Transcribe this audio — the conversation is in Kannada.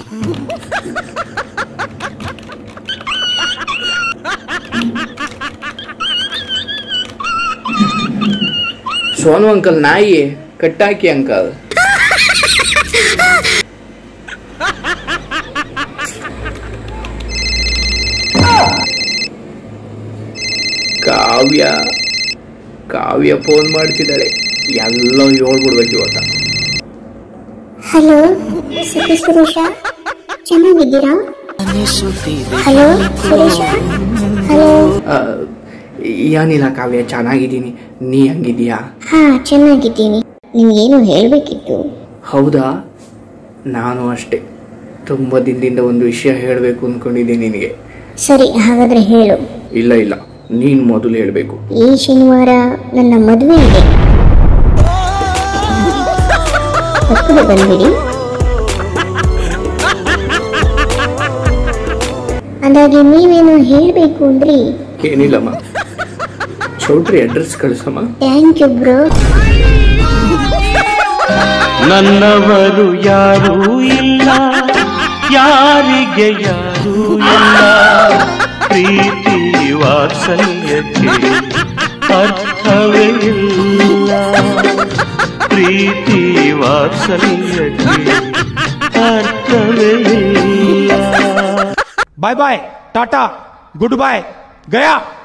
ಸೋನು ಅಂಕಲ್ ನಾಯಿ ಕಟ್ಟಾಕಿ ಅಂಕಲ್ ಕಾವ್ಯ ಕಾವ್ಯ ಫೋನ್ ಮಾಡ್ತಿದ್ದಾಳೆ ಎಲ್ಲ ಹೇಳ್ಬಿಡ್ಬೇಕು ಇವತ್ತ ಹಲೋ ಸುಖಿ ಸುರೇಶ ಚೆನ್ನಾಗಿದ್ದೀರಾ ಹಲೋ ಸುರೇಶ ಹಲೋ ಆ, ಏನಿಲ್ಲ ಕಾವ್ಯ ಚೆನ್ನಾಗಿದ್ದೀನಿ ನೀ ಹಂಗಿದೀಯಾ ಹಾ ಚೆನ್ನಾಗಿದ್ದೀನಿ ನಿಮ್ಗೇನು ಹೇಳಬೇಕಿತ್ತು ಹೌದಾ ನಾನು ಅಷ್ಟೇ ತುಂಬ ದಿನದಿಂದ ಒಂದು ವಿಷಯ ಹೇಳಬೇಕು ಅಂದ್ಕೊಂಡಿದ್ದೀನಿ ನಿನಗೆ ಸರಿ ಹಾಗಾದ್ರೆ ಹೇಳು ಇಲ್ಲ ಇಲ್ಲ ನೀನು ಮೊದಲು ಹೇಳಬೇಕು ಈ ಶನಿವಾರ ನನ್ನ ಮದುವೆ ಇದೆ ತಪ್ಪದೆ ಬಂದ್ಬಿಡಿ ಅಂದಾಗೆ ನೀವೇನು ಹೇಳಬೇಕು ಅಂದ್ರಿ ಏನಿಲ್ಲಮ್ಮ ಚೌಟ್ರಿ ಅಡ್ರೆಸ್ ಕಳಿಸಮ್ಮ ಥ್ಯಾಂಕ್ ಯು ಬ್ರೋ ನನ್ನವರು ಯಾರೂ ಇಲ್ಲ ಯಾರಿಗೆ ಯಾರೂ ಇಲ್ಲ ಪ್ರೀತಿ ವಾತ್ಸಲ್ಯಕ್ಕೆ ಅರ್ಥವೇ ಇಲ್ಲ ಪ್ರೀತಿ ವಾತ್ಸಲ್ಯಕ್ಕೆ ಅರ್ಥವೇ ಇಲ್ಲ bye bye tata goodbye गया